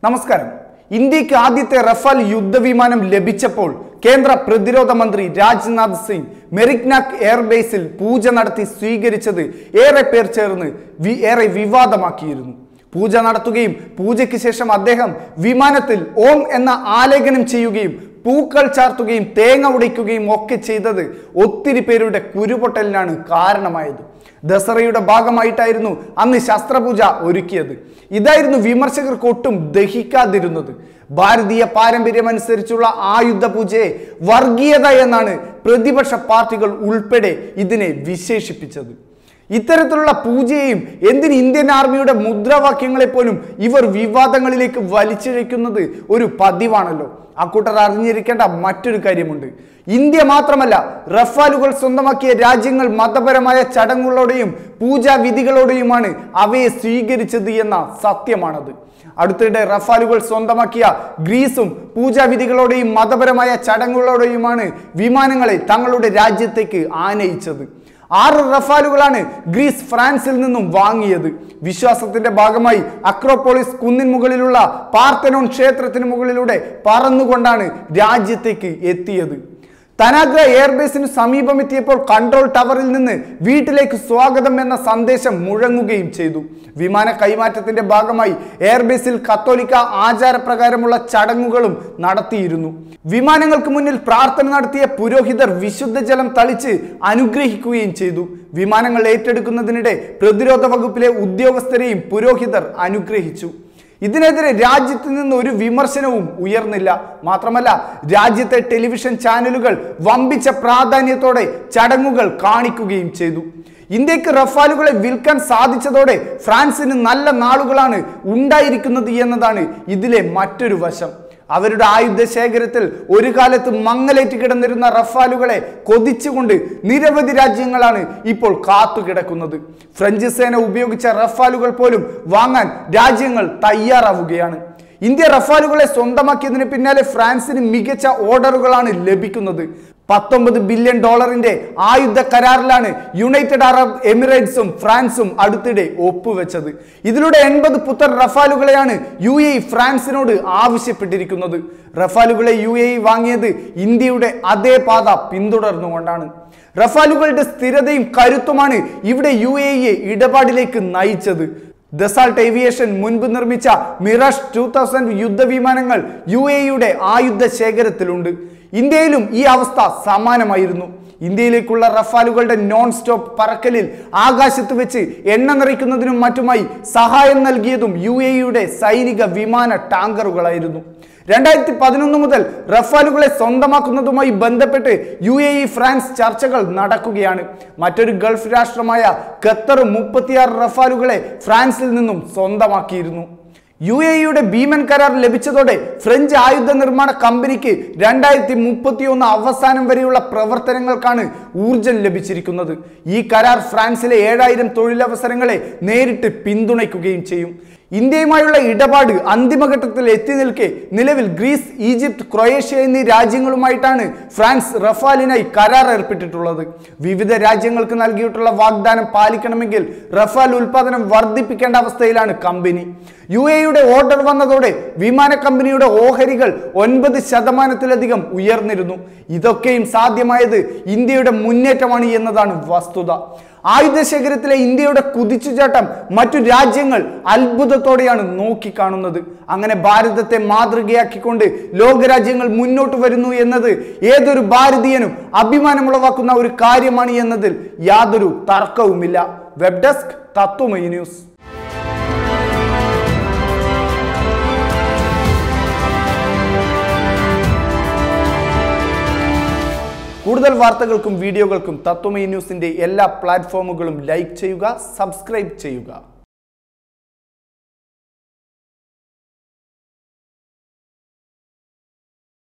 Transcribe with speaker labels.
Speaker 1: നമസ്കാരം ഇന്ത്യക്ക് ആദ്യത്തെ റഫാൽ യുദ്ധവിമാനം ലഭിച്ചപ്പോൾ കേന്ദ്ര പ്രതിരോധ മന്ത്രി രാജ്നാഥ് സിംഗ് മെറിഗ്നാക് എയർബേസിൽ പൂജ നടത്തി സ്വീകരിച്ചത് ഏറെ പേർ ചേർന്ന് വി- ഏറെ വിവാദമാക്കിയിരുന്നു പൂജ നടത്തുകയും പൂജയ്ക്ക് ശേഷം അദ്ദേഹം വിമാനത്തിൽ ഓം എന്ന ആലേഖനം ചെയ്യുകയും പൂക്കൾ ചാർത്തുകയും തേങ്ങ ഉടയ്ക്കുകയും ഒക്കെ ചെയ്തത് ഒത്തിരി പേരുടെ കുരുപൊട്ടലിനാണ് കാരണമായത് ദസറയുടെ ഭാഗമായിട്ടായിരുന്നു അന്ന് ശസ്ത്രപൂജ ഒരുക്കിയത് ഇതായിരുന്നു വിമർശകർക്ക് ഒട്ടും ദഹിക്കാതിരുന്നത് ഭാരതീയ പാരമ്പര്യമനുസരിച്ചുള്ള ആയുധ പൂജയെ വർഗീയത എന്നാണ് പ്രതിപക്ഷ പാർട്ടികൾ ഉൾപ്പെടെ ഇതിനെ വിശേഷിപ്പിച്ചത് ഇത്തരത്തിലുള്ള പൂജയെയും എന്തിന് ഇന്ത്യൻ ആർമിയുടെ മുദ്രാവാക്യങ്ങളെ പോലും ഇവർ വിവാദങ്ങളിലേക്ക് വലിച്ചിഴയ്ക്കുന്നത് ഒരു പതിവാണല്ലോ അക്കൂട്ടർ അറിഞ്ഞിരിക്കേണ്ട മറ്റൊരു കാര്യമുണ്ട് ഇന്ത്യ മാത്രമല്ല റഫാലുകൾ സ്വന്തമാക്കിയ രാജ്യങ്ങൾ മതപരമായ ചടങ്ങുകളോടെയും പൂജാവിധികളോടെയുമാണ് അവയെ സ്വീകരിച്ചത് എന്ന സത്യമാണത് അടുത്തിടെ റഫാലുകൾ സ്വന്തമാക്കിയ ഗ്രീസും പൂജാവിധികളോടെയും മതപരമായ ചടങ്ങുകളോടെയുമാണ് വിമാനങ്ങളെ തങ്ങളുടെ രാജ്യത്തേക്ക് ആനയിച്ചത് ആറ് റഫാലുകളാണ് ഗ്രീസ് ഫ്രാൻസിൽ നിന്നും വാങ്ങിയത് വിശ്വാസത്തിന്റെ ഭാഗമായി അക്രോപോളിസ് കുന്നിൻ മുകളിലുള്ള പാർത്തനോൺ ക്ഷേത്രത്തിന് മുകളിലൂടെ പറന്നുകൊണ്ടാണ് രാജ്യത്തേക്ക് എത്തിയത് തനാഗ്ര എയർബേസിന് സമീപമെത്തിയപ്പോൾ കൺട്രോൾ ടവറിൽ നിന്ന് വീട്ടിലേക്ക് സ്വാഗതം എന്ന സന്ദേശം മുഴങ്ങുകയും ചെയ്തു വിമാന കൈമാറ്റത്തിന്റെ ഭാഗമായി എയർബേസിൽ കത്തോലിക്ക ആചാരപ്രകാരമുള്ള ചടങ്ങുകളും നടത്തിയിരുന്നു വിമാനങ്ങൾക്ക് മുന്നിൽ പ്രാർത്ഥന നടത്തിയ പുരോഹിതർ വിശുദ്ധ ജലം തളിച്ച് അനുഗ്രഹിക്കുകയും ചെയ്തു വിമാനങ്ങൾ ഏറ്റെടുക്കുന്നതിനിടെ പ്രതിരോധ വകുപ്പിലെ ഉദ്യോഗസ്ഥരെയും പുരോഹിതർ അനുഗ്രഹിച്ചു ഇതിനെതിരെ രാജ്യത്ത് നിന്ന് ഒരു വിമർശനവും ഉയർന്നില്ല മാത്രമല്ല രാജ്യത്തെ ടെലിവിഷൻ ചാനലുകൾ വമ്പിച്ച പ്രാധാന്യത്തോടെ ചടങ്ങുകൾ കാണിക്കുകയും ചെയ്തു ഇന്ത്യക്ക് റഫാലുകളെ വിൽക്കാൻ സാധിച്ചതോടെ ഫ്രാൻസിന് നല്ല നാളുകളാണ് ഉണ്ടായിരിക്കുന്നത് എന്നതാണ് ഇതിലെ മറ്റൊരു വശം അവരുടെ ആയുധ ശേഖരത്തിൽ ഒരു കാലത്ത് മങ്ങലേറ്റ് കിടന്നിരുന്ന റഫാലുകളെ കൊതിച്ചുകൊണ്ട് നിരവധി രാജ്യങ്ങളാണ് ഇപ്പോൾ കാത്തുകിടക്കുന്നത് ഫ്രഞ്ച് സേന ഉപയോഗിച്ച റഫാലുകൾ പോലും വാങ്ങാൻ രാജ്യങ്ങൾ തയ്യാറാവുകയാണ് ഇന്ത്യ റഫാലുകളെ സ്വന്തമാക്കിയതിന് പിന്നാലെ ഫ്രാൻസിന് മികച്ച ഓർഡറുകളാണ് ലഭിക്കുന്നത് പത്തൊമ്പത് ബില്യൺ ഡോളറിന്റെ ആയുധ കരാറിലാണ് യുണൈറ്റഡ് അറബ് എമിറേറ്റ്സും ഫ്രാൻസും അടുത്തിടെ ഒപ്പുവെച്ചത് ഇതിലൂടെ എൺപത് പുത്തൻ റഫാലുകളെയാണ് യു എ ഫ്രാൻസിനോട് ആവശ്യപ്പെട്ടിരിക്കുന്നത് റഫാലുകളെ യു എ വാങ്ങിയത് ഇന്ത്യയുടെ അതേ പാത പിന്തുടർന്നുകൊണ്ടാണ് റഫാലുകളുടെ സ്ഥിരതയും കരുത്തുമാണ് ഇവിടെ യു എ ഇടപാടിലേക്ക് നയിച്ചത് ദസാൾട്ട് ഏവിയേഷൻ മുൻപ് നിർമ്മിച്ച മിറാഷ് ടൂ തൗസൻഡ് യുദ്ധവിമാനങ്ങൾ യു എയുടെ ആയുധ ശേഖരത്തിലുണ്ട് ഇന്ത്യയിലും ഈ അവസ്ഥ സമാനമായിരുന്നു ഇന്ത്യയിലേക്കുള്ള റഫാലുകളുടെ നോൺ സ്റ്റോപ്പ് പറക്കലിൽ ആകാശത്ത് വെച്ച് എണ്ണ നിറയ്ക്കുന്നതിനും മറ്റുമായി സഹായം നൽകിയതും യു എയുടെ സൈനിക വിമാന ടാങ്കറുകളായിരുന്നു രണ്ടായിരത്തി പതിനൊന്ന് മുതൽ റഫാലുകളെ സ്വന്തമാക്കുന്നതുമായി ബന്ധപ്പെട്ട് യു എ ഇ ഫ്രാൻസ് ചർച്ചകൾ നടക്കുകയാണ് മറ്റൊരു ഗൾഫ് രാഷ്ട്രമായ ഖത്തർ മുപ്പത്തിയാറ് റഫാലുകളെ ഫ്രാൻസിൽ നിന്നും സ്വന്തമാക്കിയിരുന്നു യു എ ഇയുടെ ഭീമൻ കരാർ ലഭിച്ചതോടെ ഫ്രഞ്ച് ആയുധ നിർമ്മാണ കമ്പനിക്ക് രണ്ടായിരത്തി മുപ്പത്തിയൊന്ന് അവസാനം വരെയുള്ള പ്രവർത്തനങ്ങൾക്കാണ് ഊർജം ലഭിച്ചിരിക്കുന്നത് ഈ കരാർ ഫ്രാൻസിലെ ഏഴായിരം തൊഴിലവസരങ്ങളെ നേരിട്ട് പിന്തുണയ്ക്കുകയും ചെയ്യും ഇന്ത്യയുമായുള്ള ഇടപാട് അന്തിമഘട്ടത്തിൽ എത്തി നിൽക്കെ നിലവിൽ ഗ്രീസ് ഈജിപ്ത് ക്രൊയേഷ്യ എന്നീ രാജ്യങ്ങളുമായിട്ടാണ് ഫ്രാൻസ് റഫാലിനായി കരാർ ഏർപ്പെട്ടിട്ടുള്ളത് വിവിധ രാജ്യങ്ങൾക്ക് നൽകിയിട്ടുള്ള വാഗ്ദാനം പാലിക്കണമെങ്കിൽ റഫാൽ ഉൽപാദനം വർദ്ധിപ്പിക്കേണ്ട അവസ്ഥയിലാണ് കമ്പനി യു എയുടെ ഓർഡർ വന്നതോടെ വിമാന കമ്പനിയുടെ ഓഹരികൾ ഒൻപത് ശതമാനത്തിലധികം ഉയർന്നിരുന്നു ഇതൊക്കെയും സാധ്യമായത് ഇന്ത്യയുടെ മുന്നേറ്റമാണ് എന്നതാണ് വസ്തുത ആയുധ ശേഖരത്തിലെ ഇന്ത്യയുടെ കുതിച്ചുചാട്ടം മറ്റു രാജ്യങ്ങൾ അത്ഭുതത്തോടെയാണ് നോക്കിക്കാണുന്നത് അങ്ങനെ ഭാരതത്തെ മാതൃകയാക്കിക്കൊണ്ട് ലോകരാജ്യങ്ങൾ മുന്നോട്ട് വരുന്നു എന്നത് ഏതൊരു ഭാരതീയനും അഭിമാനമുളവാക്കുന്ന ഒരു കാര്യമാണ് എന്നതിൽ യാതൊരു തർക്കവുമില്ല വെബ് ഡെസ്ക് തത്വമയി ന്യൂസ് കൂടുതൽ വാർത്തകൾക്കും വീഡിയോകൾക്കും തത്വമയി ന്യൂസിന്റെ എല്ലാ പ്ലാറ്റ്ഫോമുകളും ലൈക്ക് ചെയ്യുക സബ്സ്ക്രൈബ് ചെയ്യുക